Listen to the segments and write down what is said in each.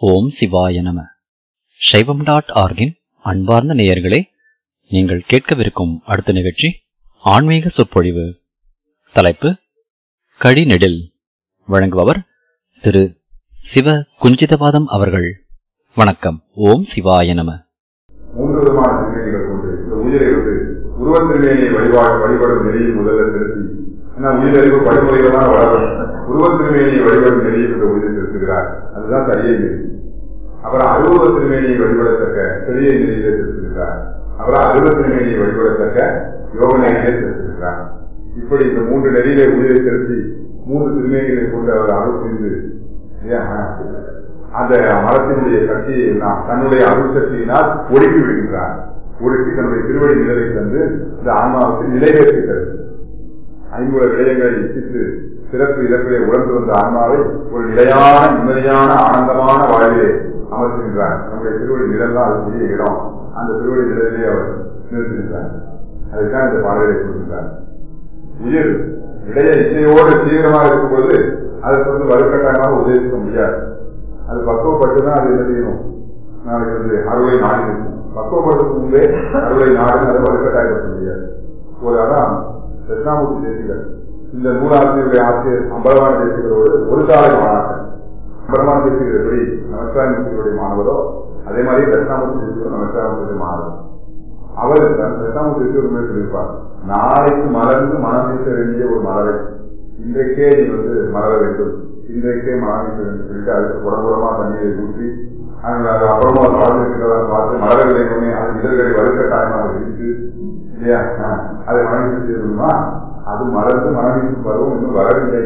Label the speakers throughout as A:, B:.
A: ஓம் சிவாய நம சைவம் டாட் ஆர்கின் அன்பார்ந்த நேயர்களே நீங்கள் கேட்கவிருக்கும் அடுத்த நிகழ்ச்சி ஆன்மீக சொற்பொழிவு தலைப்பு கழிநெடில் வழங்குபவர் திரு சிவ குஞ்சிதபாதம் அவர்கள் வணக்கம் ஓம் சிவாய நம
B: மூன்று விதமான திருமேனிகள் கொண்டு இந்த உயிரை வந்து உருவ திருமேனியை வழிபாடு வழிபடும் நெறியில் முதல்ல திருத்தி ஏன்னா உயிரறிவு வழிமுறைகள் தான் வளரும் உருவ திருமேனியை வழிபடும் நெறியில் இந்த உயிரை திருத்துகிறார் அதுதான் சரியை நெறி அப்புறம் அருவ திருமேனியை வழிபடத்தக்க பெரிய நெறியிலே திருத்துகிறார் அப்புறம் அருவ திருமேனியை வழிபடத்தக்க யோக நெறியிலே திருத்துகிறார் இப்படி இந்த மூன்று நெறியிலே உயிரை திருத்தி மூன்று திருமேனிகளை கொண்டு அவர் அருள் புரிந்து இல்லையா? அந்த மரத்தினுடைய சக்தியை நாம் தன்னுடைய அருள் சக்தியினால் ஒடுக்கி விடுகின்றார் ஒடுக்கி தன்னுடைய திருவடி நிழலை தந்து இந்த ஆன்மாவுக்கு நிலைவேற்றுகிறது ஐம்பது விடயங்களை இச்சித்து சிறப்பு இலக்கிலே உணர்ந்து வந்த ஆன்மாவை ஒரு நிலையான நிம்மதியான ஆனந்தமான வாழ்விலே அமர்த்துகின்றார் நம்முடைய திருவடி நிழல் தான் அது பெரிய இடம் அந்த திருவடி நிழலிலே அவர் நிறுத்துகின்றார் அதுதான் இந்த பாடலை கொடுக்கின்றார் உயிர் இடைய இசையோடு தீவிரமாக இருக்கும் பொழுது அதற்கு வந்து வலுக்கட்டாயமாக உதவிக்க முடியாது அது பக்குவப்பட்டு தான் அது என்ன செய்யணும் நாளைக்கு வந்து அறுவடை நாடி இருக்கும் பக்குவப்படுறதுக்கு முன்பே அறுவடை நாடு அதை வலுக்கட்டாயப்படுத்த முடியாது ஒரு அதான் தட்சிணாமூர்த்தி தேசிகர் இந்த நூலாசிரியருடைய ஆசிரியர் அம்பலவான தேசிகரோடு ஒரு சாலை மாணாக்கர் அம்பலவான தேசிகர் எப்படி நமஸ்காரமூர்த்தியுடைய மாணவரோ அதே மாதிரி தட்சிணாமூர்த்தி தேசிகரும் நமஸ்காரமூர்த்தியுடைய மாணவர் அவர் தட்சிணாமூர்த்தி தேசிகர் உண்மையை சொல்லியிருப்பார் நாளைக்கு மலர்ந்து மனம் வீச வேண்டிய ஒரு மலரை இன்றைக்கே நீ வந்து மலர வேண்டும் இன்றைக்கே மனம் வீச வேண்டும் சொல்லிட்டு அதுக்கு உடம்புறமா தண்ணீரை ஊற்றி அங்க அது அப்புறமா அது மலர்ந்து இருக்கிறதா பார்த்து மலரவில்லை உடனே அது இதழ்களை வலுக்கட்டாயமாக விரித்து இல்லையா அதை மனவீச செய்யணுமா அது மலர்ந்து மனவீசும் பருவம் இன்னும் வரவில்லை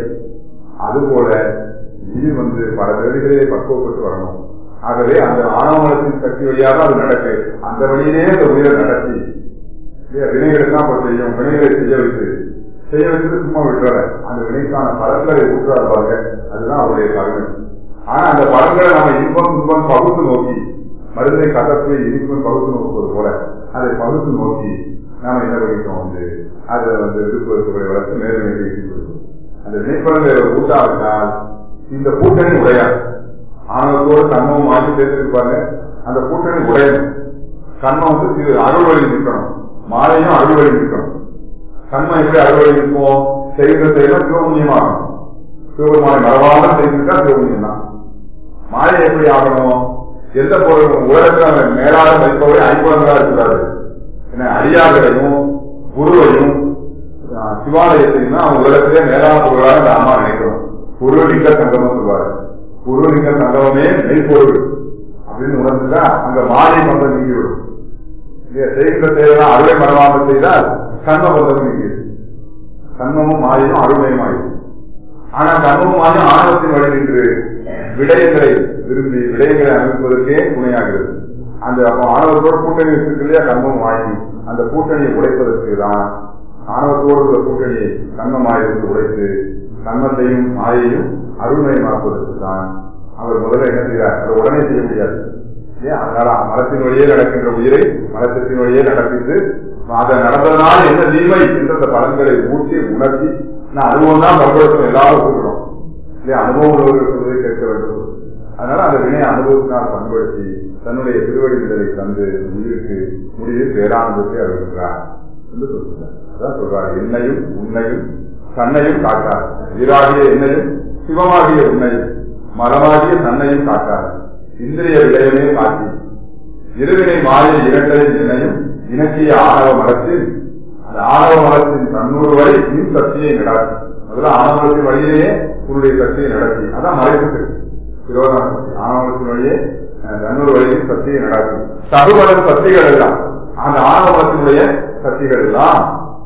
B: அதுபோல இது வந்து பல வேலைகளே பக்குவப்பட்டு வரணும் ஆகவே அந்த ஆணவமலத்தின் சக்தி வழியாக அது நடக்கு அந்த வழியிலே அந்த உயிரை நடத்தி இல்லையா வினைகளுக்கெல்லாம் இப்போ செய்யும் வினைகளை செய்ய வைத்து செய்ய வைத்து சும்மா விட்டுறாரு அந்த வினைக்கான பலன்களை ஊற்றுறாரு பாருங்க அதுதான் அவருடைய பலன் ஆனா அந்த பலன்களை நம்ம இன்பம் துன்பம் பகுத்து நோக்கி மருந்தை கதப்பில் இனிப்பும் பகுத்து நோக்குவது போல அதை பகுத்து நோக்கி நாம என்ன பண்ணிட்டோம் வந்து அதை வந்து விருப்பத்துறை வளர்த்து மேலும் மேலும் அந்த வினைப்பலன்களை ஊட்டாவிட்டால் இந்த கூட்டணி உடையாது ஆணவத்தோடு கண்மம் மாற்றி சேர்த்துருப்பாங்க அந்த கூட்டணி உடையணும் கண்மம் வந்து இது அருள் வழி நிற்கணும் மாலையும் அருள் வழி நிற்கணும் கண்மம் எப்படி அருள் வழி நிற்கும் செய்கிற செயலும் சிவபுண்ணியமாகணும் சிவபெருமானை மரபாமல் செய்திருக்கா சிவபுண்ணியம் தான் மாலை எப்படி ஆகணும் எந்த பொருள் உலகத்தில் மேலாக வைப்பவை ஐம்பதுகளா இருக்கிறாரு என்ன அடியார்களையும் குருவையும் சிவாலயத்தையும் அவன் உலகத்திலே மேலான பொருளாக இந்த அம்மா நினைக்கிறோம் குரு லிங்க சங்கமம் சொல்வாரு குரு லிங்க சங்கமமே மெய்ப்பொருள் அப்படின்னு உணர்ந்துட்டா அங்க மாலை பந்தம் நீங்கிவிடும் செய்கின்ற செயலாம் அருளை மரபாமல் செய்தால் கண்ம பந்தம் நீங்கியது கண்மமும் மாலையும் அருள்மயமாயிடும் ஆனா கண்மமும் மாலையும் ஆணவத்தின் வழி நின்று விடயங்களை விரும்பி விடயங்களை அமைப்பதற்கே துணையாகிறது அந்த ஆணவத்தோடு கூட்டணி இருக்கு இல்லையா கண்மம் மாயும் அந்த கூட்டணியை உடைப்பதற்கு தான் ஆணவத்தோடு உள்ள கூட்டணியை கண்மமாயிருந்து உடைத்து கண்மத்தையும் மாயையும் அருள்மயமாக்குவதற்கு தான் அவர் முதல்ல என்ன செய்கிறார் அதை உடனே செய்ய முடியாது இல்லையா அதனால மரத்தின் வழியே நடக்கின்ற உயிரை மரத்தின் வழியே நடப்பித்து அதை நடந்ததனால் என்ன தீமை என்ற அந்த பலன்களை ஊற்றி உணர்த்தி நான் அனுபவம் தான் பண்படுத்தணும் எல்லாரும் கூப்பிடுறோம் இல்லையா அனுபவம் உள்ளவர்கள் சொல்வதை கேட்க வேண்டும் அதனால அந்த வினை அனுபவத்தினால் பண்படுத்தி தன்னுடைய திருவடி நிலை தந்து உயிருக்கு முடிவில் பேரானந்தத்தை அறிவிக்கிறார் என்று சொல்கிறார் அதான் சொல்றார் என்னையும் உன்னையும் தன்னையும் காட்டார் உயிராகிய என்னையும் சிவமாகிய உன்னையும் மரமாகிய தன்னையும் காட்டார் இந்திரிய விளைவையும் காட்டி இருவினை மாய இரண்டையும் என்னையும் இணக்கிய ஆணவ மரத்தில் அந்த ஆணவ மரத்தின் தன்னூறு வரை மின் சக்தியை நடத்தி முதல்ல ஆணவத்தின் வழியிலேயே உன்னுடைய சக்தியை நடத்தி அதான் மறைப்பு விரோதம் ஆணவத்தின் வழியே தன்னூறு வழியில் சக்தியை நடத்தி சகுமத சக்திகள் எல்லாம் அந்த ஆணவத்தினுடைய சக்திகள் எல்லாம்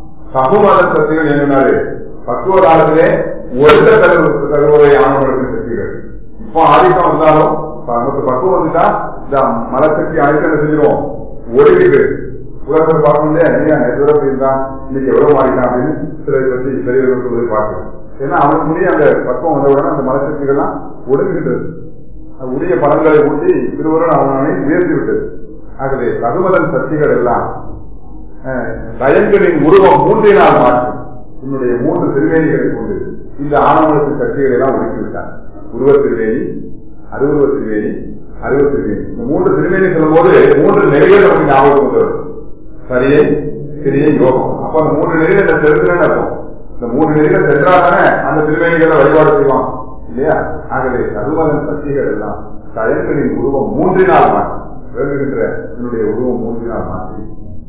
B: சகுமத சக்திகள் என்னன்னாரு பக்குவ காலத்திலே ஒருத்த தருவதை ஆணவத்தின் சக்திகள் இப்போ ஆதிக்கம் வந்தாலும் பக்குவம் வந்துட்டா இந்த மலசக்தி அனைத்து செஞ்சிருவோம் ஒடுக்கிட்டு உலகத்தை பார்க்கணும் இல்லையா எவ்வளவு இருந்தா இன்னைக்கு எவ்வளவு மாறிட்டான் அப்படின்னு சிலரை பற்றி பெரியவர்கள் சொல்வதை பார்க்கிறோம் ஏன்னா அவனுக்கு முடிய அந்த பக்குவம் வந்தவுடனே அந்த மலசக்திகள்லாம் ஒடுங்கிட்டது உரிய பலன்களை ஊட்டி திருவருடன் அவனை உயர்த்தி விட்டது ஆகவே ரகுமதன் சக்திகள் எல்லாம் பயன்களின் உருவம் மூன்றினால் மாற்றும் உன்னுடைய மூன்று திருவேணிகளை கொண்டு இந்த ஆணவத்தின் சக்திகளை எல்லாம் ஒடுக்கி விட்டான் உருவ திருவேணி அருவுருவ திருமேனி அருவ திருமேனி இந்த மூன்று திருமேனி சொல்லும் போது மூன்று நெறிகள் நமக்கு ஞாபகம் வரும் சரியை சிறிய யோகம் அப்ப அந்த மூன்று நெறிகள் இந்த செலுத்துறேன்னு இருக்கும் இந்த மூன்று நெறிகள் சென்றாதானே அந்த திருமேனிகளை வழிபாடு செய்வான் இல்லையா ஆகவே சர்வதன் சக்திகள் எல்லாம் தயன்களின் உருவம் மூன்றினால் மாற்றி விளங்குகின்ற என்னுடைய உருவம் மூன்றினால் மாற்றி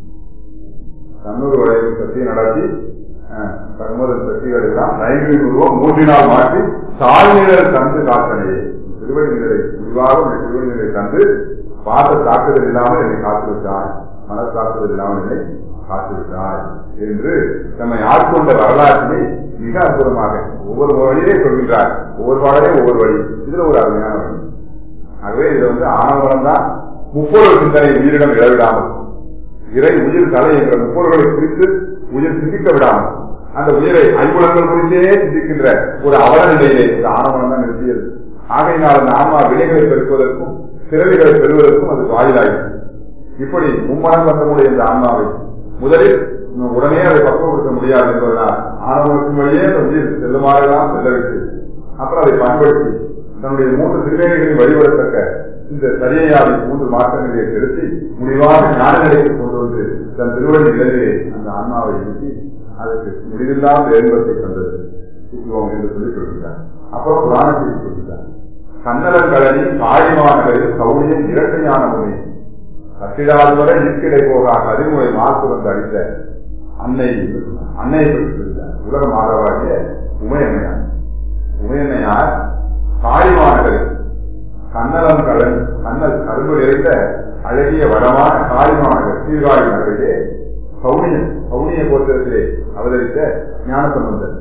B: கண்ணூர் வளைவு சக்தியை நடத்தி கர்மதன் சக்திகள் எல்லாம் தயன்களின் உருவம் மூன்றினால் மாற்றி தாழ்நிழல் தந்து காத்தனையே திருவடிநிலை முடிவாக உடைய திருவடிநிலை தந்து பார்த்த தாக்குதல் இல்லாமல் என்னை காத்து விட்டாய் மனத்தாக்குதல் இல்லாமல் என்னை காத்து விட்டாய் என்று நம்மை ஆட்கொண்ட வரலாற்றினை மிக அற்புதமாக ஒவ்வொரு வழியே சொல்கின்றார் ஒவ்வொரு பாடலே ஒவ்வொரு வழி இதுல ஒரு அருமையான வழி ஆகவே இது வந்து ஆணவரம் தான் முப்பொருள் சிந்தனை உயிரிடம் இழவிடாமல் இறை உயிர் தலை என்ற முப்பொருள்களை குறித்து உயிர் சிந்திக்க விடாமல் அந்த உயிரை ஐம்புலங்கள் குறித்தே சிந்திக்கின்ற ஒரு அவல நிலையிலே இந்த ஆணவனம் தான் நிறுத்தியது ஆகையினால் அந்த ஆன்மா வினைகளை பெருக்குவதற்கும் பிறவிகளை பெறுவதற்கும் அது வாயிலாயிற்று இப்படி மும்மரம் வந்தமுடைய இந்த ஆன்மாவை முதலில் உடனே அதை பக்குவப்படுத்த முடியாது என்பதனால் ஆணவத்தின் வழியே அந்த உயிர் செல்லுமாறெல்லாம் செல்ல வைத்து அப்புறம் அதை பயன்படுத்தி தன்னுடைய மூன்று திருவேணிகளில் வழிபடத்தக்க இந்த சரியையாவை மூன்று மாற்றங்களை செலுத்தி முடிவாக ஞான நிலைக்கு கொண்டு வந்து தன் திருவடி நிலையிலே அந்த ஆன்மாவை நிறுத்தி அதற்கு முடிவில்லாத இன்பத்தை தந்தது சுற்றுவோம் என்று சொல்லி சொல்கிறார் அப்புறம் புராணத்தை சொல்கிறார் கண்ணலங்கழனி காழிமாநகரில் கவுனியும் இரட்டையான முனை கட்டிடாது வரை நிற்கிடை போகா கதிர்முறை மாசு வந்து அடித்த அன்னை அன்னையை பற்றி சொல்கிறார் உலக மாதவாகிய உமையன்னையார் உமையன்னையார் காளிமாநகரில் கண்ணலம் கடன் கண்ணல் கரும்பு நிறைந்த அழகிய வளமான காளிமாநகர் சீர்காழி நகரிலே கவுனியம் கவுனிய கோத்திரத்திலே அவதரித்த ஞான சம்பந்தர்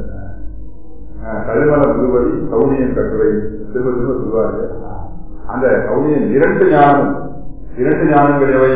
B: கழுமல முதுவடி கவுனியன் கட்டுரை திரும்ப திரும்ப சொல்வார்கள் அந்த கவுனியன் இரண்டு ஞானமும் இரண்டு ஞானங்கள் எவை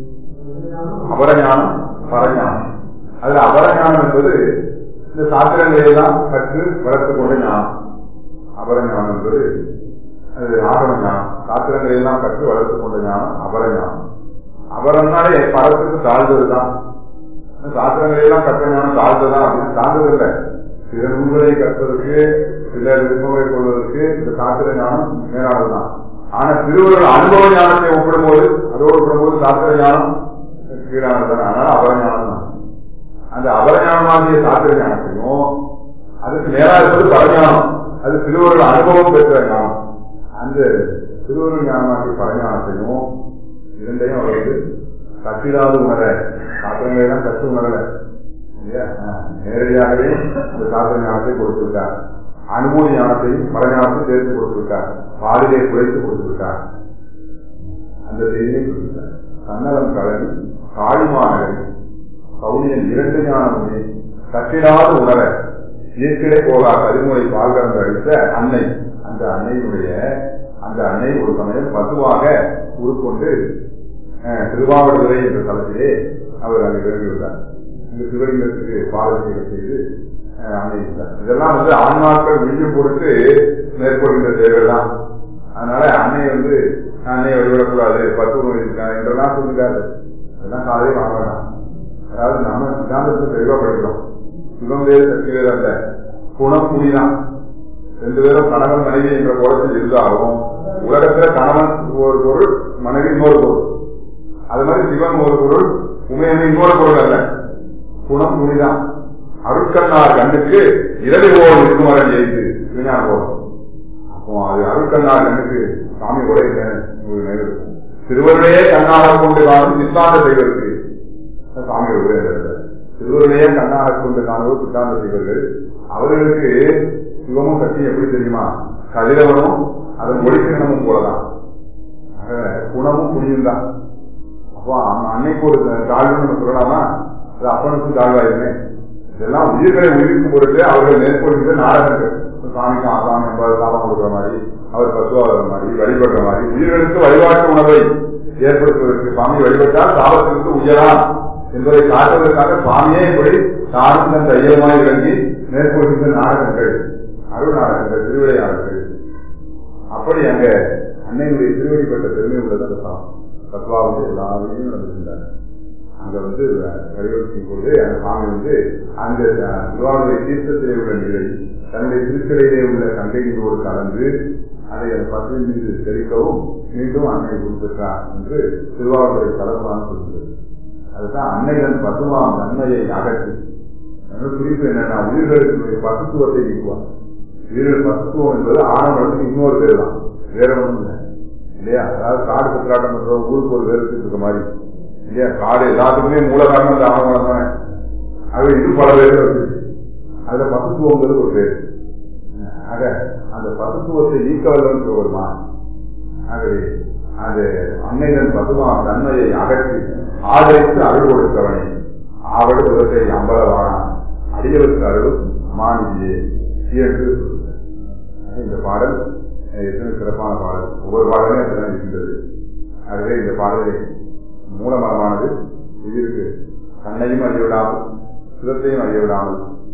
B: அபரஞானம் பரஞானம் அதுல அபரஞானம் என்பது இந்த சாத்திரங்களை எல்லாம் கற்று வளர்த்து கொண்ட ஞானம் அபரஞானம் என்பது அது ஆகம ஞானம் சாத்திரங்களை எல்லாம் கற்று வளர்த்து கொண்ட ஞானம் அபரஞானம் அபரம்னாலே பரத்துக்கு தாழ்ந்ததுதான் சாத்திரங்களை எல்லாம் கற்ற ஞானம் தாழ்ந்ததுதான் அப்படின்னு தாழ்ந்தது இல்லை சில நூல்களை கற்பதற்கு சில விருப்பங்களை கொள்வதற்கு இந்த சாத்திர ஞானம் மேலானதுதான் ஆனா திருவள்ளுவர் அனுபவ ஞானத்தை ஒப்பிடும்போது அதோடு ஒப்பிடும்போது சாத்திர ஞானம் கீழானதுதான் அதனால அபரஞானம் தான் அந்த அபரஞானமாகிய சாத்திர ஞானத்தையும் அதுக்கு மேலா இருப்பது பரஞானம் அது திருவள்ளுவர் அனுபவம் பெற்ற ஞானம் அந்த திருவள்ளுவர் ஞானமாகிய பரஞானத்தையும் இரண்டையும் அவர் வந்து கட்டிடாது உணர சாத்திரங்களை எல்லாம் கற்று உணரல நேரடியாகவே அந்த சாத்திர ஞானத்தை கொடுத்திருக்கார் அனுபவ ஞானத்தையும் பரஞானத்தையும் சேர்த்து கொடுத்திருக்கார் பாலிலே குறைத்து கொடுத்திருக்கார் அந்த செய்தியை கொடுத்திருக்கார் கண்ணலம் கலன் காளிமாநகரி கவுனியன் இரண்டு ஞானமுமே கட்டிடாது உணர இயற்கையே போகா கருமுறை பால் கலந்து அடித்த அன்னை அந்த அன்னையினுடைய அந்த அன்னை ஒரு சமயம் பசுவாக உருக்கொண்டு திருவாவடுதுறை என்ற தளத்திலே அவர் அங்கு விளங்கியுள்ளார் இந்த சிவலிங்கத்துக்கு பாதசீகம் செய்து அன்னையிட்டார் இதெல்லாம் வந்து ஆன்மாக்கள் விழியும் பொறுத்து மேற்கொள்கின்ற செயல்கள் தான் அதனால அன்னை வந்து அன்னை வழிபடக்கூடாது பத்து இருக்காங்க என்றெல்லாம் சொல்லிட்டாரு அதெல்லாம் காலையே வாங்க வேண்டாம் அதாவது நம்ம சித்தாந்தத்தை தெளிவா படிக்கிறோம் சிவம் வேறு சக்தி வேறு அல்ல குணம் புனிதான் ரெண்டு பேரும் கணவன் மனைவி என்ற கோலத்தில் இருந்தாலும் உலகத்துல கணவன் ஒரு பொருள் மனைவி இன்னொரு பொருள் அது மாதிரி சிவன் ஒரு பொருள் உண்மையான இன்னொரு பொருள் அல்ல குணம் துணிதான் அருட்கண்ணார் கண்ணுக்கு இரவு போல் இருக்குமரன் ஜெயித்து விஞ்ஞான போதும் அப்போ அது அருட்கண்ணார் கண்ணுக்கு சாமி கூட ஒரு நேரம் திருவருளையே கண்ணாக கொண்டு காணும் சித்தாந்த செய்வதற்கு சாமி ஒரு திருவருளையே கண்ணாக கொண்டு காணுவோர் சித்தாந்த செய்வர்கள் அவர்களுக்கு சிவமும் சக்தி எப்படி தெரியுமா கதிரவனும் அதன் ஒளிக்கிணமும் போலதான் குணமும் புனியும் தான் அப்போ அன்னைக்கு ஒரு தாழ்வு நம்ம சொல்லலாமா அது அப்பனுக்கும் தாழ்வாயிருமே இதெல்லாம் உயிர்களை உயிர்க்கும் பொருட்டு அவர்கள் மேற்கொள்கின்ற நாடகங்கள் சாமிக்கு ஆசாமி என்பது சாபம் கொடுக்குற மாதிரி அவர் பசுவாகிற மாதிரி வழிபடுற மாதிரி உயிர்களுக்கு வழிபாட்டு உணவை ஏற்படுத்துவதற்கு சாமி வழிபட்டால் சாபத்திற்கு உயராம் என்பதை காட்டுவதற்காக சுவாமியே இப்படி தானும் தன் தைரியமாய் விளங்கி மேற்கொள்கின்ற நாடகங்கள் அருள் நாடகங்கள் திருவிளையாடல்கள் அப்படி அங்க அன்னையுடைய திருவடிப்பட்ட பெருமை உள்ளது அந்த சாமி தத்வாவுடைய எல்லா விஷயங்களும் நடந்திருந்தாங்க அங்க வந்து வழிவகுக்கும் போது அந்த சாமி வந்து அந்த திருவாரூரை தீர்த்தத்திலே உள்ள நிலை தன்னுடைய திருச்சலையிலே உள்ள கண்டைகளோடு கலந்து அதை அந்த பசுவின் மீது தெரிவிக்கவும் மீண்டும் அன்னை குறிப்பிட்டார் என்று திருவாரூரை தலைவராக சொல்கிறது அதுதான் அன்னையின் பசுமாம் நன்மையை அகற்றி அதனால குறிப்பு என்னன்னா உயிர்களுடைய பசுத்துவத்தை நீக்குவார் உயிர்கள் பசுத்துவம் என்பது ஆணவத்துக்கு இன்னொரு பேர் தான் வேற ஒன்றும் இல்லை இல்லையா அதாவது காடு கத்திராட்டம் பண்றோம் ஊருக்கு ஒரு பேருக்கு இருக்க மாதிரி இல்லையா காடு எல்லாத்துக்குமே மூல காரணம் அந்த ஆணவம் தானே அது இது பல பேர் இருக்கு அதுல பசுத்துவங்கிறது ஒரு பேர் ஆக அந்த பசுத்துவத்தை நீக்க வல்லவன் வருமா ஆகவே அது அன்னையின் பசுமா தன்மையை அகற்றி ஆதரித்து அருள் கொடுத்தவனை ஆவடு உலகத்தை அம்பலவானா அடியவருக்கு அருள் மாநிதியே என்று சொல்லுகிறார் இந்த பாடல் எத்தனை சிறப்பான பாடல் ஒவ்வொரு பாடலுமே அப்படிதான் இருக்கின்றது ஆகவே இந்த பாடலை மூலமரமானது உயிருக்கு தன்னையும் அறியவிடாமல் சுதத்தையும் அறியவிடாமல்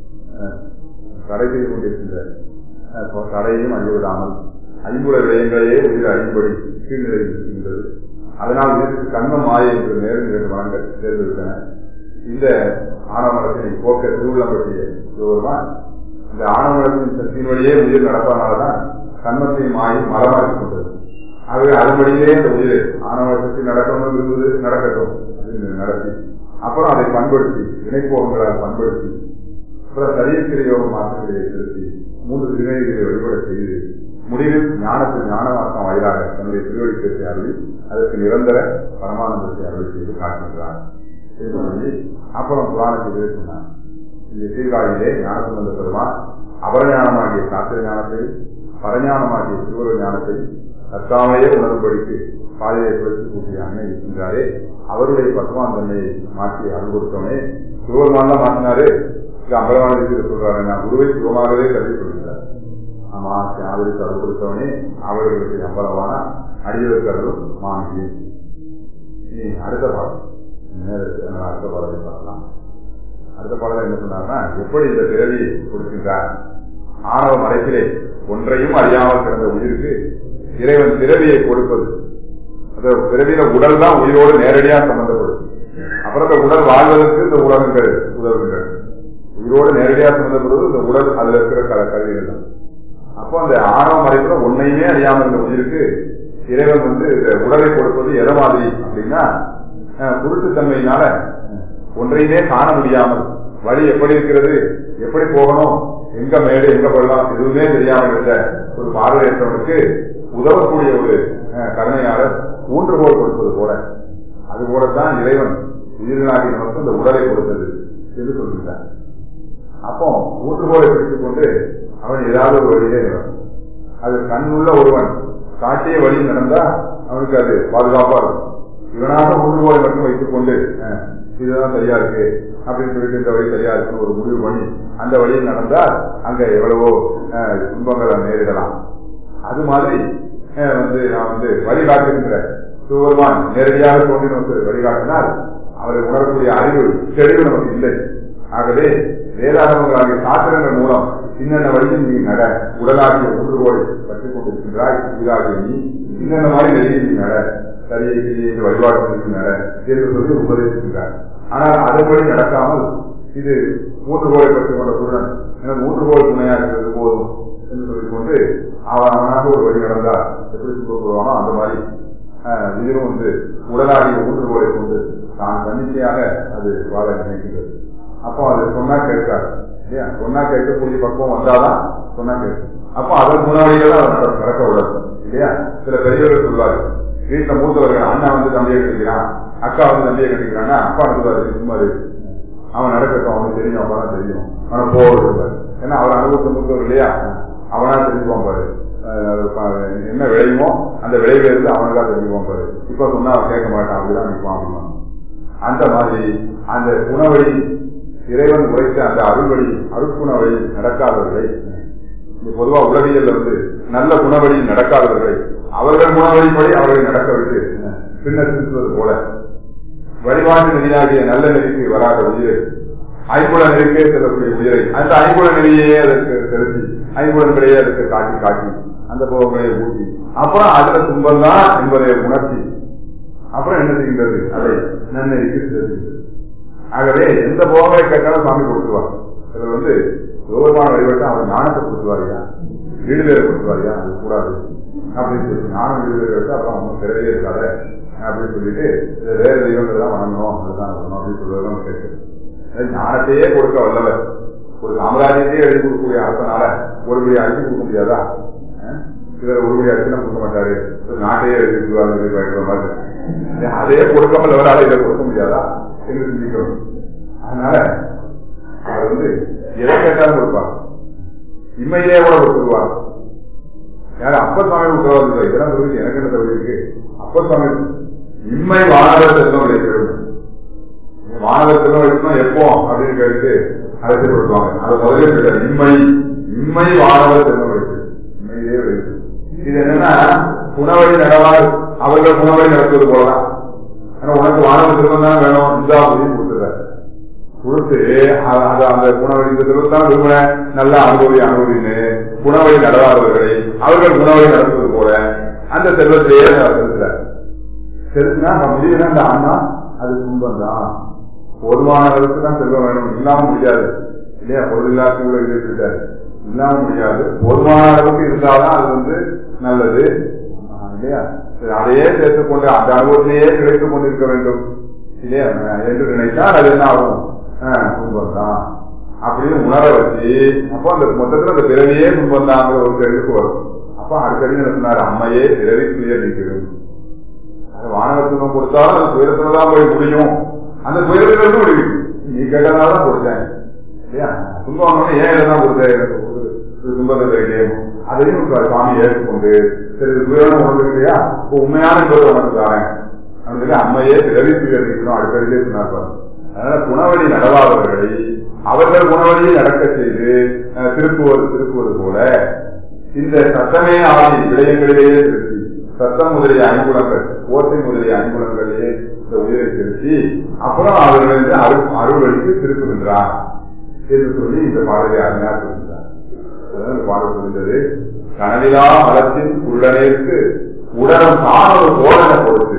B: தடை செய்து கொண்டிருக்கின்ற தடையையும் அறியவிடாமல் ஐம்புல விடயங்களையே உயிர் அறியும்படி கீழ்நிலை இருக்கின்றது அதனால் இதற்கு கண்மம் மாயை என்று நேரம் இரண்டு மரங்கள் தேர்ந்தெடுத்தன இந்த ஆணவமரத்தினை போக்க திருவிழம் பற்றிய ஒருவன் இந்த ஆணவமரத்தின் சக்தியின் வழியே உயிர் நடப்பதனாலதான் கண்மத்தை மாயை மரமாக்கி கொண்டது ஆகவே அதன்படியே இந்த உயிர் ஆணவமரத்தை நடக்கணும் இருந்தது நடக்கட்டும் நடத்தி அப்புறம் அதை பண்படுத்தி இணைப்போகங்களால் பண்படுத்தி அப்புறம் சரீரத்திலே யோக மாற்றங்களை செலுத்தி மூன்று திருநெறிகளை வழிபட செய்து முடிவில் ஞானத்தில் ஞானவாசம் வாயிலாக தன்னுடைய திருவடிக்கத்தை அருளி அதற்கு நிரந்தர பரமானந்தத்தை அருள் செய்து காட்டுகின்றார் சொல்லி அப்புறம் புராணத்தை சொன்னார் இந்த சீர்காழியிலே ஞானசம்பந்த பெருமான் அபரஞானமாகிய சாத்திர ஞானத்தை பரஞானமாகிய திருவர ஞானத்தை தற்காமலேயே உணர்வுபடிக்கு பாதையை குறைத்து கூட்டிய அன்னை இருக்கின்றாரே அவருடைய பகவான் தன்மையை மாற்றி அருள் கொடுத்தவனே சிவபெருமான் தான் மாற்றினாரு அம்பலவான சொல்றாரு நான் குருவை சிவமாகவே கருதி சொல்கிறார் ஆமா ஆதரித்து அருள் கொடுத்தவனே அவர்களுக்கு அம்பலவான அடியவருக்கு அருள் மாணவி நீ அடுத்த பாடம் அடுத்த பாடலை பார்க்கலாம் அடுத்த பாடலை என்ன சொன்னார்னா எப்படி இந்த பிறவி கொடுக்கின்றார் ஆணவ மறைப்பிலே ஒன்றையும் அறியாமல் கிடந்த உயிருக்கு இறைவன் பிறவியை கொடுப்பது அந்த பிறவியில உடல் தான் உயிரோடு நேரடியாக சம்பந்தப்படும் அப்புறம் இந்த உடல் வாழ்வதற்கு இந்த உலகங்கள் உதவுகின்றன உயிரோடு நேரடியாக சம்பந்தப்படுவது இந்த உடல் அதுல இருக்கிற கல கருவிகள் தான் அப்போ அந்த ஆணவ மறைப்புல ஒன்னையுமே அறியாமல் இருந்த உயிருக்கு இறைவன் வந்து இந்த உடலை கொடுப்பது எதை மாதிரி அப்படின்னா குருட்டுத்தன்மையினால ஒன்றையுமே காண முடியாமல் வழி எப்படி இருக்கிறது எப்படி போகணும் எங்க மேடு எங்க போடலாம் எதுவுமே தெரியாமல் இருந்த ஒரு பார்வையற்றவனுக்கு உதவக்கூடிய ஒரு கருணையாளர் ஊன்றுகோல் கொடுப்பது போல அது போலத்தான் இறைவன் உயிரினாகி நமக்கு இந்த உடலை கொடுத்தது என்று சொல்கின்றார் அப்போ ஊன்றுகோலை பிடித்துக் கொண்டு அவன் ஏதாவது ஒரு வழியிலே அது கண்ணுள்ள ஒருவன் காட்டிய வழி நடந்தா அவனுக்கு அது பாதுகாப்பா இருக்கும் இவனாக ஊன்றுகோலை மட்டும் வைத்துக் கொண்டு இதுதான் சரியா இருக்கு அப்படின்னு சொல்லிட்டு இந்த வழி சரியா இருக்குன்னு ஒரு முடிவு பண்ணி அந்த வழியில் நடந்தால் அங்க எவ்வளவோ துன்பங்களை நேரிடலாம் அது மாதிரி வந்து நான் வந்து வழிகாட்டுகின்ற சிவபெருமான் நேரடியாக தோன்றி நமக்கு வழிகாட்டினால் அவரை உணரக்கூடிய அறிவு தெளிவு நமக்கு இல்லை ஆகவே வேதாகமங்களாகிய சாத்திரங்கள் மூலம் இன்னென்ன வழியில் நீ நட உடலாகிய ஊன்றுகோலை பற்றி கொண்டிருக்கின்றாய் உயிராகிய நீ இன்னென்ன மாதிரி வெளியே நீ நட சரியை கிரியை வழிபாடு நட என்று சொல்லி உபதேசிக்கின்றார் ஆனால் அதன்படி நடக்காமல் இது மூன்றுகோலை பற்றி கொண்ட குருடன் எனக்கு மூன்றுகோல் துணையாக இருக்கிறது போதும் என்று சொல்லிக்கொண்டு அவன் அவனாக ஒரு வழி நடந்தால் எப்படி சொல்லுவானோ அந்த மாதிரி உயிரும் வந்து உடலாகிய ஊன்றுகோலை கொண்டு தான் தன்னிச்சையாக அது வாழ நினைக்கின்றது அப்போ அது சொன்னா கேட்காது இல்லையா சொன்னா கேட்கக்கூடிய பக்குவம் வந்தாதான் சொன்னா கேட்கும் அப்போ அதன் முன்னாடியே அதை நடக்க விடாது இல்லையா சில பெரியவர்கள் சொல்வாரு வீட்டுல மூத்தவர்கள் அண்ணா வந்து தம்பியை கட்டிக்கிறான் அக்கா வந்து தம்பியை கட்டிக்கிறான்னா அப்பா சொல்லுவாரு சும்மா அவன் நடக்கட்டும் அவனுக்கு தெரியும் அப்பா தெரியும் அவனை போவாரு ஏன்னா அவர் அனுபவத்தை மூத்தவர் இல்லையா அவனா தெரிஞ்சுப்பான் பாரு என்ன விளையுமோ அந்த விளைவுல இருந்து அவனுக்கா தெரிஞ்சுப்பான் பாரு இப்ப சொன்னா அவன் கேட்க மாட்டான் அப்படிதான் நிற்பான் அப்படிமா அந்த மாதிரி அந்த குணவழி இறைவன் உரைத்த அந்த அருள்வழி அருட்குணவழி நடக்காதவர்களை பொதுவா உலகியல் வந்து நல்ல குணவழி நடக்காதவர்களை அவர்கள் குணவழிப்படி அவர்களை நடக்க விட்டு பின்னர் திருத்துவது போல வழிபாட்டு நெறியாகிய நல்ல நெறிக்கு வராத உயிரை ஐம்புல நெறிக்கே செல்லக்கூடிய உயிரை அந்த ஐம்புல நெறியே அதற்கு செலுத்தி ஐம்புலன்களையே அதற்கு காட்டி காட்டி அந்த போகங்களை ஊட்டி அப்புறம் அதுல துன்பம் தான் என்பதை உணர்த்தி அப்புறம் என்ன செய்கின்றது அதை நன்னெறிக்கு செலுத்துகிறது ஆகவே எந்த போகங்களை கேட்டாலும் சாமி கொடுத்துருவார் சிலர் வந்து விவரமான வழிபட்டு அவர் ஞானத்தை கொடுத்துருவாரியா வீடு வேறு கொடுத்துருவாரியா அது கூடாது அப்படின்னு சொல்லி ஞானம் இருக்கிறது அப்புறம் ஒன்றும் பிறவே இருக்காத அப்படின்னு சொல்லிட்டு இதை வேற தெய்வங்கள் தான் வணங்கணும் அதுதான் வரணும் அப்படின்னு சொல்றதுதான் கேட்குது அதாவது ஞானத்தையே கொடுக்க வல்லவர் ஒரு சாம்ராஜ்யத்தையே எழுதி கொடுக்கக்கூடிய அரசனால ஒரு படி அரிசி கொடுக்க முடியாதா அஹ்? இவர் ஒரு படி அரிசி கொடுக்க மாட்டாரு ஒரு நாட்டையே எழுதி கொடுக்குறாரு பயக்கிற மாதிரி அதே கொடுக்க வல்லவரால இதை கொடுக்க முடியாதா என்று சிந்திக்கணும் அதனால அவர் வந்து எதை கேட்டாலும் கொடுப்பார் இம்மையிலே கூட கொடுத்துருவார் யாரு அப்ப சுவாமி உத்தரவாதம் இல்லை இதெல்லாம் சொல்லி எனக்கு என்ன தகுதி இருக்கு அப்ப சுவாமி இம்மை வானவர் செல்வம் கிடைக்கிறது வானவர் செல்வம் கிடைக்கணும் எப்போ அப்படின்னு கேட்டு அரசு கொடுப்பாங்க அதை முதலே சொல்றாரு இம்மை இம்மை வானவர் செல்வம் கிடைக்கிறது இம்மையிலே கிடைக்கிறது இது என்னன்னா குணவழி நடவார் அவர்கள் குணவழி நடத்துவது போலதான் ஆனா உனக்கு வானவர் செல்வம் தான் வேணும் இந்த அப்படின்னு கொடுத்துறாரு கொடுத்து அ- அது அந்த குணவழி இந்த செல்வத்தான் விரும்பினேன் நல்லா அனுபவி அனுபவின்னு குணவழி நடவாதவர்களை அவர்கள் குணவழி நடத்துவது போல அந்த செல்வத்திலேயே செலுத்துறார் செலுத்தினா நம்ம முடியுதுன்னா அந்த ஆன்மா அது துன்பம் தான் பொதுவானவருக்கு தான் செல்வம் வேணும் இல்லாம முடியாது இல்லையா பொருள் இல்லாத கூட இருக்காரு இல்லாம முடியாது பொதுவான அளவுக்கு இருந்தாதான் அது வந்து நல்லது ஆஹ் இல்லையா சரி, அதையே சேர்த்துக்கொண்டு அந்த அனுபவத்திலேயே கிடைத்துக் கொண்டிருக்க வேண்டும் இல்லையா என்று நினைத்தால் அது என்ன ஆகும் ஆஹ் துன்பம் தான் அப்படின்னு உணர வச்சு அப்போ அந்த மொத்தத்துல அந்த பிறவியே துன்பம் தாங்கிற ஒரு தெளிவுக்கு வரும் அப்ப அடிக்கடி என்ன சொன்னார் அம்மையே பிறவி துயர் நிற்கிறது அது வானகத்துவம் கொடுத்தாலும் அந்த துயரத்துல தான் போய் முடியும் அந்த துயரத்திலிருந்து விடுவிக்கும் நீ கேட்டதுனால தான் கொடுத்தேன் இல்லையா துன்பம் வந்தோடனே ஏன் இதெல்லாம் கொடுத்தேன் எனக்கு ஒரு ஒரு துன்பத்தை தெரியலையே அதையும் ஒரு சுவாமி ஏற்றுக்கொண்டு சரி இது துயரம் உனக்கு இல்லையா இப்போ உண்மையான இன்பத்தை உனக்கு தாரேன் அப்படின்னு சொல்லி அம்மையே பிறவி துயர் நிற்கணும் அடிக்கடியே சொன்னார் பாரு. அதனால குணவழி நடவாதவர்களை அவர்கள் குணவழியை நடக்க செய்து அஹ், திருப்புவது திருப்புவது போல இந்த சத்தமே ஆதி விடயங்களிலேயே திருத்தி சத்தம் முதலிய ஐங்குலங்கள் ஓசை முதலிய ஐங்குலங்களிலேயே இந்த உயிரை திருத்தி அப்புறம் அவர்களிருந்து அரு அருள்வழிக்கு திருப்புகின்றார் என்று சொல்லி இந்த பாடலை அருமையா சொல்கின்றார் அதான் இந்த பாடல் சொல்கின்றது கனவிலா மலத்தின் உள்ளனேற்கு உடலம் தான் ஒரு போதனை கொடுத்து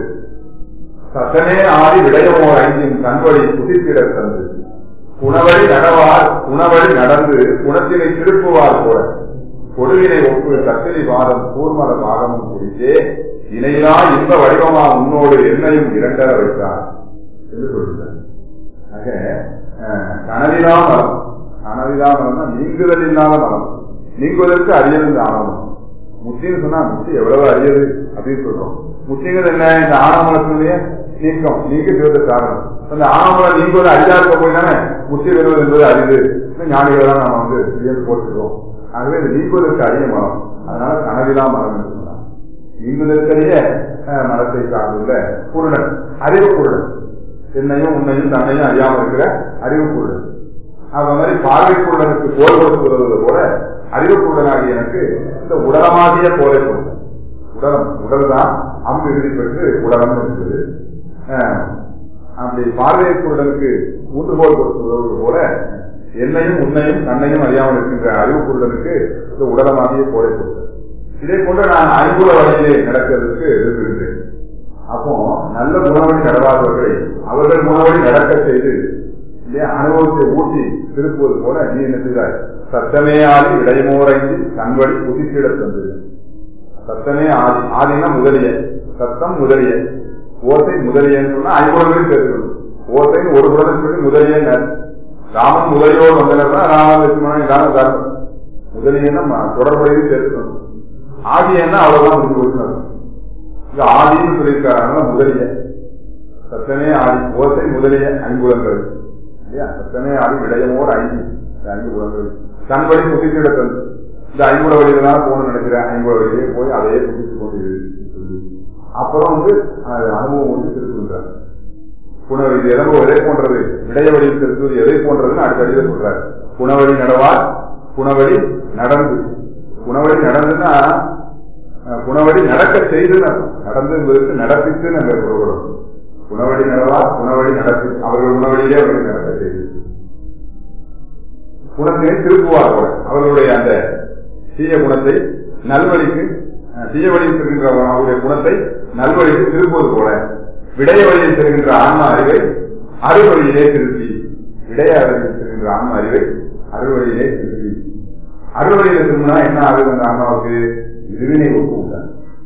B: சத்தனே ஆடி விடயமோர் ஐந்தின் கண்வழி குதித்திட தந்து குணவழி நடவார் குணவழி நடந்து குணத்தினை திருப்புவார் போல கொடுவினை ஒப்பு சத்திரி பாதம் கூர்மல பாதமும் குறித்தே இணையிலா இன்ப வடிவமா உன்னோடு என்னையும் இரண்டர வைத்தார் என்று சொல்கிறார் ஆக அஹ், கனவிலா மலம் கனவிலா மலம்னா நீங்குதல் இல்லாத மலம் நீங்குவதற்கு அரியது இந்த ஆணவம் முத்தின்னு சொன்னா முத்தி எவ்வளவு அரியது அப்படின்னு சொல்றோம் முத்திங்கிறது என்ன இந்த ஆணவமலத்தினுடைய நீக்கம் நீக்க சிவத்த காரணம் அந்த ஆணவமலம் நீங்குவது அரிதா இருக்க போய் தானே முத்தி வருவது என்பது அரிது ஞானிகள் தான் நாம வந்து வியந்து போட்டுக்கிறோம் ஆகவே இது நீக்குவதற்கு அரிய மரம் அதனால கனவிலா மரம் என்று சொன்னார் நீங்குவதற்கரிய அஹ், மரத்தை சார்ந்துள்ள குருடன் அறிவு குருடன் என்னையும் உன்னையும் தன்னையும் அறியாமல் இருக்கிற அறிவு குருடன் அந்த மாதிரி பார்வை குருடனுக்கு கோல் கொடுத்து போல அறிவு குருடனாகிய எனக்கு இந்த உடலமாகிய கோலை கொடுத்தேன் உடலம் உடல் தான் அம்பு இறுதி பெற்று உடலம் இருக்குது அஹ், அப்படி பார்வை குருடனுக்கு ஊன்றுகோல் கொடுத்து உதவுவது போல என்னையும் உன்னையும் தன்னையும் அறியாமல் இருக்கின்ற அறிவு குருடனுக்கு இந்த உடலமாகிய கோலை கொடுத்தேன் இதே போன்று நான் ஐம்புல வழியிலே நடக்கிறதுக்கு விரும்புகின்றேன் அப்போ நல்ல குணவழி நடவாதவர்களை அவர்கள் குணவழி நடக்க செய்து இல்லையா அனுபவத்தை ஊட்டி திருப்புவது போல நீ என்ன செய்தாய் சத்தமே ஆதி இடைமோரைந்து தன்வழி புதித்திட தந்தது சத்தமே ஆதி ஆதினா முதலிய சத்தம் முதலிய ஓசை முதலியன்னு சொன்னா ஐம்புலங்களையும் சேர்த்துக்கணும் ஓசைன்னு ஒரு புலத்தை சொல்லி முதலிய ராமன் முதலியோடு வந்தனா ராமன் லட்சுமணன் இதான தர்மம் முதலியன்னா தொடர்புடையது சேர்த்துக்கணும் ஆதியன்னா அவ்வளவுதான் முடிஞ்சு போச்சுன்னு அர்த்தம். இங்க ஆதின்னு சொல்லியிருக்காங்க முதலிய சத்தமே ஆதி ஓசை முதலிய ஐம்புலங்கள் இல்லையா சத்தமே ஆதி விடயமோர் ஐந்து இந்த ஐந்து புலங்கள் தன் வழி புதித்திட தந்து இந்த ஐம்புல வழியில தான் போகணும்னு நினைக்கிறேன் ஐம்புல வழியிலே போய் அதையே புதித்து கொண்டு இரு சொல்லி அப்புறம் வந்து அது அனுபவம் வந்து திருத்துகின்றார் குணவழி இது எதோ எதை போன்றது விடய வழியில் திருத்துவது எதை போன்றதுன்னு அடுத்த அடியில் சொல்றாரு குணவழி நடவார் குணவழி நடந்து குணவழி நடந்துன்னா அஹ், குணவழி நடக்க செய்துன்னு அர்த்தம். நடந்து என்பதற்கு நடப்பித்து நாங்க சொல்கிறோம் குணவழி நடவார் குணவழி நடப்பி அவர்கள் குணவழியிலே அவர்கள் நடக்க செய்து குணத்தினை திருப்புவார் போல அவர்களுடைய அந்த தீய குணத்தை நல்வழிக்கு அஹ், தீய வழியில் செல்கின்ற அவருடைய குணத்தை நல்வழிக்கு திருப்புவது போல விடய வழியில் செல்கின்ற ஆன்ம அறிவை அறுவழியிலே திருப்பி விடய வழியில் செல்கின்ற ஆன்ம அறிவை அறுவழியிலே திருப்பி அறுவழியில திரும்பினா என்ன ஆகுது அந்த ஆன்மாவுக்கு இருவினை ஒப்பு உண்டாகும்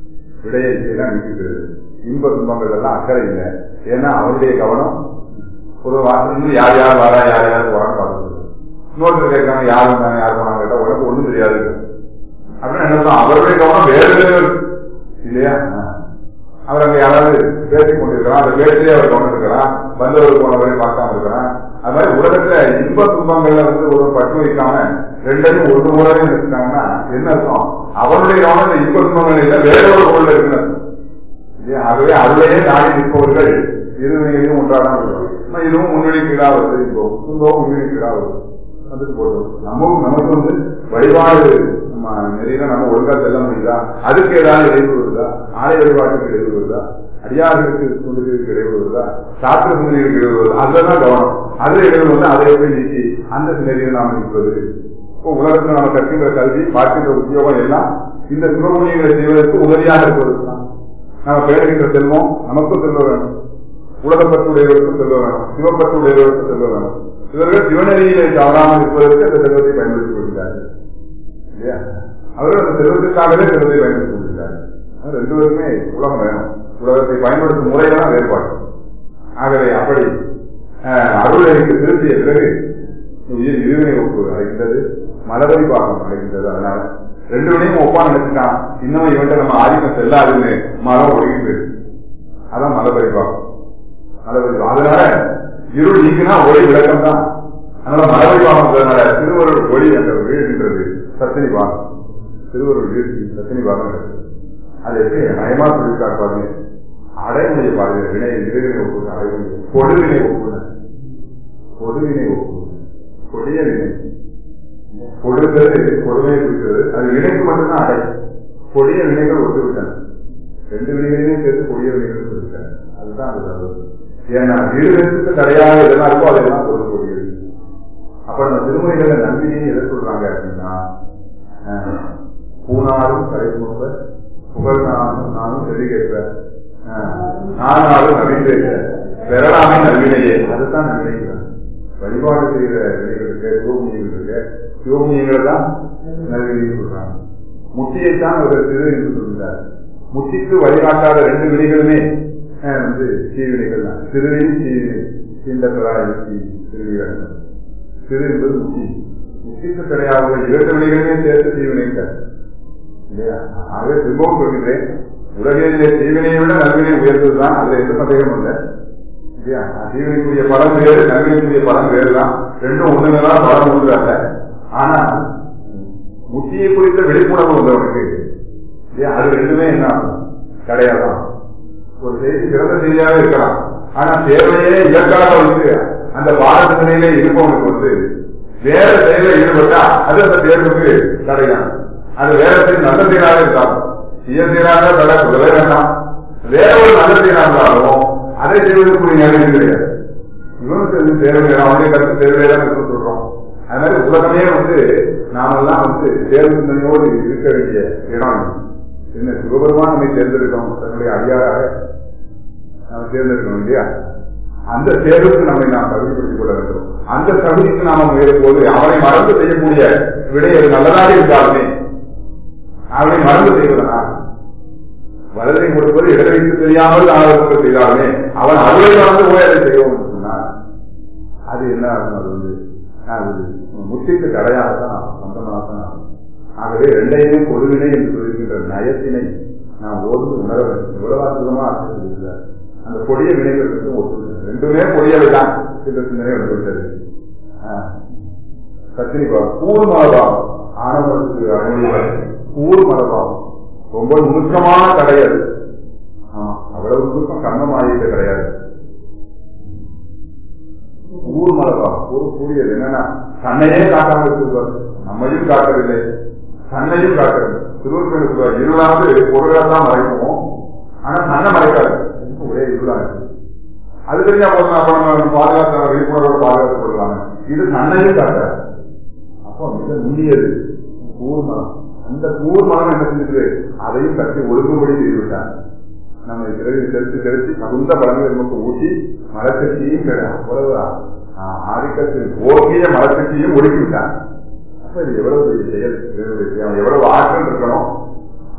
B: விடையை எல்லாம் விட்டுட்டு இன்ப துன்பங்கள் எல்லாம் அக்கறை இல்லை ஏன்னா அவருடைய கவனம் ஒரு வாசல் யார் யார் வரா யார் யார் போறான்னு பார்த்துட்டு இன்னொருத்தர் கேட்கறாங்க யார் வந்தாங்க யார் போனாங்க கேட்டா உனக்கு ஒண்ணும் தெரியாது அப்படின்னு என்ன சொல்றோம் அவருடைய கவனம் வேற வேற இருக்கு. இல்லையா அவர் அங்க யாராவது பேசிக் கொண்டிருக்கிறான் அந்த பேச்சிலே அவர் கவனம் இருக்கிறான் வந்தவர் போனவரை பார்க்காம இருக்கிறான் அது மாதிரி உலகத்துல இன்ப துன்பங்கள்ல வந்து ஒரு பற்று வைக்காம ரெண்டையும் ஒரு போலவே இருக்காங்கன்னா என்ன அர்த்தம் அவருடைய கவனம் இந்த இன்ப துன்பங்கள் இல்ல வேற ஒரு பொருள் இருக்குன்னு அர்த்தம். இல்லையா? ஆகவே அதுலயே நாடி நிற்பவர்கள் இருவரையும் ஒன்றாதான் வருவாங்க ஆனா இதுவும் முன்னணி கீழா வருது இப்போ துன்பம் முன்னணி கீழா வருது அதுக்கு போட்டோம் நம்ம நமக்கு வந்து வழிபாடு நம்ம நெறியில நம்ம ஒழுங்கா செல்ல முடியுதா அதுக்கு ஏதாவது இடையூறு வருதா ஆலை வழிபாட்டுக்கு இடையூறு வருதா அடியார்களுக்கு தொண்டுகளுக்கு இடையூறு வருதா சாத்திர சிந்தனைகளுக்கு இடையூறு வருதா அதுலதான் கவனம் அதுல இடையூறு வந்து அதை எப்படி நீக்கி அந்த நெறியில் நாம் இருப்பது இப்போ உலகத்துல நம்ம கற்கின்ற கல்வி பார்க்கின்ற உத்தியோகம் எல்லாம் இந்த சிவபுண்ணியங்களை செய்வதற்கு உதவியாக இருப்பது தான் நம்ம பேருகின்ற செல்வம் நமக்கும் செல்வ வேணும் உலகப்பற்றுடையவருக்கும் செல்வ வேணும் சிவப்பற்றுடையவருக்கும் செல்வ வேணும் இவர்கள் சிவநெறியிலே தவறாமல் இருப்பதற்கு அந்த செல்வத்தை பயன்படுத்திக் கொள்கிறார்கள் இல்லையா அவர்கள் அந்த செல்வத்திற்காகவே செல்வத்தை பயன்படுத்திக் கொள்கிறார்கள் அது ரெண்டு பேருமே உலகம் வேணும் உலகத்தை பயன்படுத்தும் முறையெல்லாம் வேறுபாடு ஆகவே அப்படி அஹ், அருளைக்கு திருத்திய பிறகு உயிர் இருவினை ஒப்பு அடைகின்றது மலரை பாகம் அடைகின்றது அதனால ரெண்டு வினையும் ஒப்பா நினைச்சுட்டான் இன்னும் இவன்ட்ட நம்ம ஆதிக்கம் செல்லாதுன்னு மரம் ஒழுகிட்டு அதான் மலபரி பாகம் மலபரி பாகம் அதனால இருள் நீக்கினா ஒளி விளக்கம் தான் அதனால மலபரி பாகம்ன்றதுனால திருவருள் ஒளி என்ற வீழ்கின்றது சத்தினி பாகம் திருவருள் வீழ்ச்சி சத்தினி பாகம் இருக்கு. அது எப்படி நயமா சொல்லி காட்டுவாங்க அடைமொழியை பாருங்க வினை இருவினை ஒப்பு அடைமொழி கொடுவினை ஒப்புன கொடுவினை ஒப்பு கொடிய வினை கொடுக்கிறது கொடுமையை குறிக்கிறது அது வினைக்கு மட்டும்தான் அடை கொடிய வினைகள் ஒத்து விட்டன ரெண்டு வினைகளையும் சேர்த்து கொடிய வினைகள் சொல்லிட்டாங்க அதுதான் அது தவறு ஏன்னா வீடுகளுக்கு தடையாக எதெல்லாம் இருக்கோ அதெல்லாம் சொல்லக்கூடியது அப்ப நம்ம திருமுறைகள்ல நம்பிக்கையை எதை சொல்றாங்க அப்படின்னா அஹ், பூனாலும் கரைமுக புகழ்நாளும் நானும் செல்லுகேற்ற நானாலும் நவீன பெறலாமே நல்வினையே அதுதான் நன்மைகள் வழிபாடு செய்கிற வினைகளுக்கு சிவபுண்ணியங்களுக்கு சிவபுண்ணியங்கள் தான் நல்வினை சொல்றாங்க முத்தியைத்தான் அவர் திரு என்று சொல்கிறார் முத்திக்கு வழிகாட்டாத ரெண்டு வினைகளுமே அஹ், வந்து சீவினைகள் தான் திருவினை சீவினை சிந்தக்கலா யுக்தி திருவிகள் திரு என்பது முத்தி முத்திக்கு கிடையாத இரண்டு வினைகளுமே சேர்த்து சீவினைகள் இல்லையா ஆகவே திரும்பவும் சொல்கிறேன் உலகிலே தீவினையை விட நல்வினை உயர்ந்ததுதான் அதுல எந்த சந்தேகமும் இல்லை இல்லையா தீவினைக்குரிய பலம் வேறு நல்வினைக்குரிய பலம் வேறுதான் ரெண்டும் ஒண்ணுதான் பலம் ஒன்று அல்ல ஆனா முத்தியை குறித்த விழிப்புணர்வு வந்தவனுக்கு இல்லையா அது ரெண்டுமே என்ன ஆகும்? கிடையாதான் ஒரு செய்தி சிறந்த செய்தியாக இருக்கலாம் ஆனா தேவையே இலக்காக வைத்து அந்த பாரதத்திலே இருப்பவனுக்கு வந்து வேற செயலில் ஈடுபட்டா அது அந்த தேர்வுக்கு தடைதான் அது வேற செயல் நல்ல செயலாக இருக்கலாம் சுய செயலாக தடை சொல்லவே வேண்டாம் வேற ஒரு நல்ல செயலாக இருந்தாலும் அதை செய்வதற்குரிய நேரம் கிடையாது இவனுக்கு வந்து தேர்வு அவனுடைய கருத்து தேவையெல்லாம் இருக்க சொல்றோம் அது மாதிரி உலகமே வந்து நாமெல்லாம் வந்து தேர்வு சிந்தனையோடு இருக்க வேண்டிய இடம் இது. என்ன சிவபெருமான் நம்மை தேர்ந்தெடுக்கணும் தன்னுடைய அடியாராக நாம் தேர்ந்தெடுக்கணும் இல்லையா அந்த தேர்வுக்கு நம்மை நாம் தகுதிப்படுத்திக் கொள்ள வேண்டும் அந்த தகுதிக்கு நாம முயலும் போது அவனை மறந்து செய்யக்கூடிய விடை அது நல்லதாக இருந்தாலுமே அவனை மறந்து செய்வதனா வலதை கொடுப்பது இடவைக்கு தெரியாமல் ஆலோசனை செய்தாலுமே அவன் அருளை மறந்து போய் அதை செய்யவும் என்று சொன்னார் அது என்ன ஆகும் அது வந்து அது முத்திக்கு தடையாக தான் ஆகும், சொந்தமாக தான் ஆகும். ஆகவே ரெண்டையுமே கொடுவினை என்று சொல்கின்ற நயத்தினை நாம் ஓர்ந்து உணர வேண்டும் எவ்வளவு அற்புதமா அர்த்தம் சொல்லியிருக்கிறார். அந்த கொடிய வினைகளுக்கு ஒத்துழைப்பு ரெண்டுமே கொடியவை தான் என்ற சிந்தனை வந்துவிட்டது சத்தினி பாவம் கூர் மலபாவம் ஆணவத்துக்கு அனுமதி கூர் மலபாவம் ரொம்ப நுணுக்கமான கடை அது ஆமா அவ்வளவு நுணுக்கம் கண்ணமாயிட்ட கிடையாது ஊர் மலபாவம் ஊர் கூடியது என்னன்னா தன்னையே காட்டாமல் இருக்கிறார் நம்மையும் காக்கவில்லை தன்னையும் காக்கவில்லை திருவள்ளுவர் சொல்வார் இருளாவது பொருளாக தான் மறைப்போம் ஆனா தன்னை மறைக்காது ஒரே இருளா இருக்கு அது தெரிஞ்சா போதும் அப்ப நம்ம பாதுகாத்த விழிப்புணர்வோட பாதுகாத்து கொள்ளலாம் இது தன்னையும் காட்டாது அப்போ மிக நுண்ணியது கூர்மலம் அந்த கூர்மலம் என்ன செஞ்சுட்டு அதையும் கட்டி ஒழுங்குபடி செய்துவிட்டார் நம்ம பிறகு செலுத்தி செலுத்தி தகுந்த பலன்களை நமக்கு ஊட்டி மரக்கட்சியும் கிடையாது அவ்வளவு ஆஹ், ஆதிக்கத்தில் ஓங்கிய மரக்கட்சியும் ஒடுக்கி விட்டார் அப்ப இது எவ்வளவு பெரிய செயல் இறைவனுடைய செயல். எவ்வளவு ஆற்றல் இருக்கணும்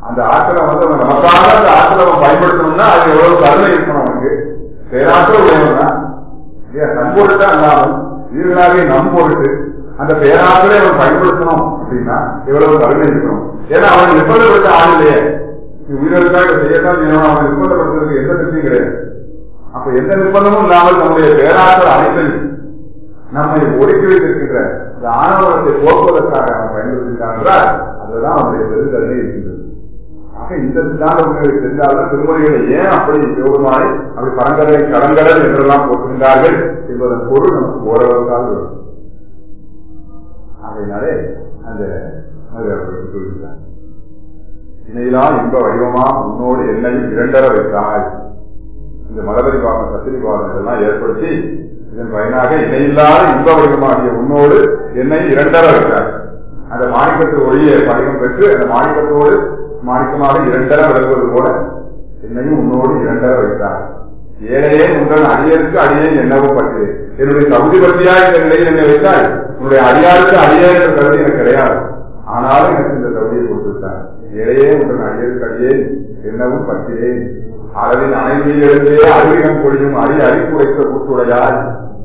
B: அந்த ஆற்றலை வந்து அவன் நமக்காக அந்த ஆற்றலை அவன் பயன்படுத்தணும்னா அது எவ்வளவு கருணை இருக்கணும் அவனுக்கு பேராற்றல் உடையவன் தான் இல்லையா தன் பொருட்டா இல்லாமல் உயிர்களாக நம் பொருட்டு அந்த பேராற்றலை அவன் பயன்படுத்தணும் அப்படின்னா எவ்வளவு கருணை இருக்கணும் ஏன்னா அவன் நிர்பந்தப்படுத்த ஆள் இல்லையே நீ உயிர்களுக்காக செய்யத்தான் செய்யணும் அவன் நிர்பந்தப்படுத்துறதுக்கு எந்த சக்தியும் கிடையாது அப்ப எந்த நிர்பந்தமும் இல்லாமல் நம்முடைய பேராற்றல் அனைத்தையும் நம்மை ஒடுக்கி வைத்திருக்கின்ற இந்த ஆணவத்தை போக்குவதற்காக அவன் பயன்படுத்தினார் என்றால் அதுதான் அவனுடைய பெருந்தன்மை இருக்கின்றது ஆக இந்த சித்தாந்த உண்மைகளை தெரிந்தால்தான் திருமொழிகளை ஏன் அப்படி சிவபெருமானை அப்படி பரங்கடலை கடங்கடல் என்றெல்லாம் போட்டுகின்றார்கள் என்பதன் பொருள் நமக்கு ஓரளவுக்காக வரும் ஆகையினாலே அந்த சொல்கிறார் இணையிலா இன்ப வடிவமா உன்னோடு என்னையும் இரண்டர வைத்தாய் இந்த மலபரி பாகம் சத்திரி பாகம் இதெல்லாம் ஏற்படுத்தி இதன் பயனாக இணையில்லாத இன்ப வடிவமாகிய உன்னோடு என்னை இரண்டர வைத்தார் அந்த மாணிக்கத்து ஒளியை படிகம் பெற்று அந்த மாணிக்கத்தோடு மாணிக்கமாக இரண்டர விளங்குவது போல என்னையும் உன்னோடு இரண்டர வைத்தார் ஏழையே உங்கள் அடியருக்கு அடியே என்னவும் பற்றி என்னுடைய தகுதி பற்றியா இந்த நிலையில் என்னை வைத்தால் உன்னுடைய அடியாருக்கு அடியே என்ற கருதி எனக்கு கிடையாது ஆனாலும் எனக்கு இந்த தகுதியை கொடுத்திருக்கார் ஏழையே உங்கள் அடியருக்கு அடியே என்னவும் பற்றியே அளவின் அனைத்திலிருந்தே அறிவிகம் பொழியும் அடி அறிக்குறைத்த கூட்டுடையாய்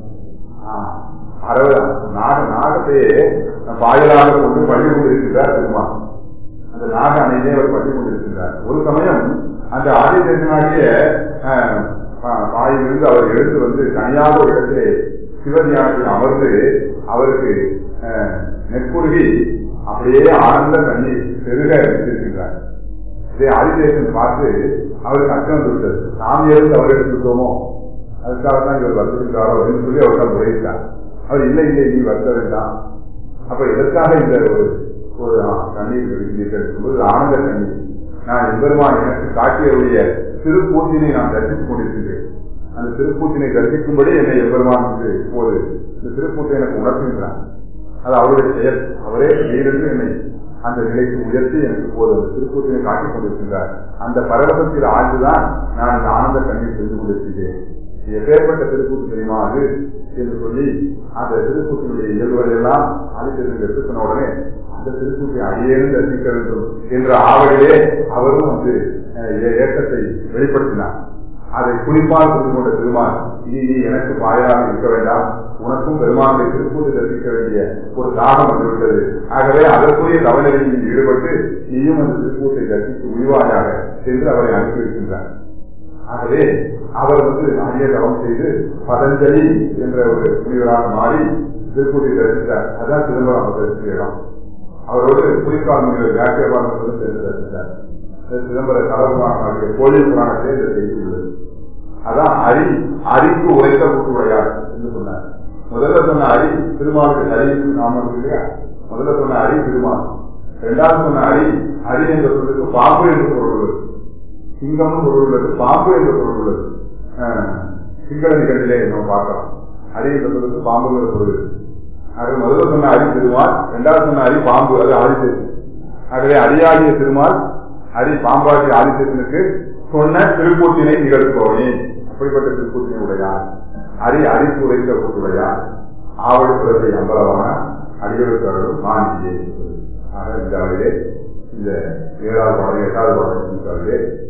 B: அறவு நாக நாகத்தையே பாயலாக கொண்டு பள்ளி கொண்டிருக்கிறார் பெருமாள் அந்த நாக அணையிலே அவர் பள்ளி கொண்டிருக்கிறார் ஒரு சமயம் அந்த ஆதித்தனாகிய வாயிலிருந்து அவர் எழுந்து வந்து தனியாக ஒரு இடத்திலே சிவதியானத்தில் அமர்ந்து அவருக்கு நெற்குருகி அப்படியே ஆனந்த தண்ணீர் பெருக வைத்திருக்கின்றார் இதை ஆதிதேசன் பார்த்து அவருக்கு அச்சம் வந்து விட்டது நாம் இருந்து அவர் எடுத்துக்கிட்டோமோ அதுக்காக தான் இவர் வருகின்றாரோ என்று சொல்லி அவர்கள் முறையிட்டார் அவர் இல்லை இல்லை நீ வருத்த வேண்டாம் அப்ப எதற்காக இந்த ஒரு ஒரு தண்ணீர் விடுகிறீர்கள் இருக்கும்போது ஆனந்த தண்ணீர் நான் எம்பெருமான் எனக்கு காட்டியவருடைய திருப்பூச்சினை நான் தரிசித்துக் கொண்டிருக்கின்றேன் அந்த திருப்பூச்சினை தரிசிக்கும்படி என்னை எம்பெருமான் என்று இப்போது இந்த திருப்பூச்சை எனக்கு உணர்த்துகின்றான் அது அவருடைய செயல் அவரே நேரிட்டு என்னை அந்த நிலைக்கு உயர்த்தி எனக்கு இப்போது அந்த திருப்பூச்சினை காட்டிக் கொண்டிருக்கின்றார் அந்த பரவசத்தில் ஆழ்ந்துதான் நான் இந்த ஆனந்த கண்ணீர் செய்து கொண்டிருக்கிறேன் எப்பேற்பட்ட திருப்பூத்து தெரியுமா அது என்று சொல்லி அந்த திருப்பூத்தினுடைய இயல்புகளை எல்லாம் ஆதித்தர்கள் எடுத்து சொன்ன உடனே அந்த திருப்பூத்தை அடியேனும் தரிசிக்க வேண்டும் என்ற ஆவலிலே அவரும் வந்து ஏக்கத்தை வெளிப்படுத்தினார் அதை குறிப்பால் புரிந்து கொண்ட பெருமான் இனி நீ எனக்கு பாயாக இருக்க வேண்டாம் உனக்கும் பெருமானுடைய திருப்பூத்தை தரிசிக்க வேண்டிய ஒரு தாகம் வந்துவிட்டது ஆகவே அதற்குரிய தவநிலையில் ஈடுபட்டு நீயும் அந்த திருப்பூத்தை தரிசித்து முடிவாயாக என்று அவரை அனுப்பி வைக்கின்றார் ஆகவே அவர் வந்து அரிய தவம் செய்து பதஞ்சலி என்ற ஒரு முனிவராக மாறி திருப்பூரை தரிசித்தார் அதான் சிதம்பரம் அவர் தரிசித்த இடம் அவரோடு குறிப்பால் முனிவர் வியாக்கியபாரங்களும் சேர்ந்து தரிசித்தார் சிதம்பர கலபுராணமாகிய கோயில் புராணத்தை இந்த செய்தி உள்ளது அதான் அரி அரிக்கு உரைத்த கூட்டுடையார் என்று சொன்னார் முதல்ல சொன்ன அரி திருமாலுக்கு ஹரி நாம இல்லையா முதல்ல சொன்ன அரி திருமால் இரண்டாவது சொன்ன அரி அரி என்ற சொல்லுக்கு பாம்பு என்று பொருள் உள்ளது சிங்கம்னு பொருள் உள்ளது பாம்பு என்ற பொருள் உள்ளது சிங்கள நிகழ்ச்சியிலே நம்ம பார்க்கலாம் அரி என்ற சொல்லுக்கு பாம்புங்கிற பொருள் ஆக முதல்ல சொன்ன அரி திருமால் இரண்டாவது சொன்ன அரி பாம்பு அது ஆதித்தேசன் ஆகவே அரியாகிய திருமால் அரி பாம்பாகிய ஆதித்தேசனுக்கு சொன்ன திருப்பூத்தினை நிகழ்த்துபவனே அப்படிப்பட்ட திருப்பூத்தினை உடையார் அரி அரிப்பு உரைத்த கூட்டுடையார் ஆவடி புறத்தை அம்பலமான அடிகளுக்கு அருளும் மாநிலே ஆக இந்த வகையிலே இந்த ஏழாவது பாடம் எட்டாவது பாடம்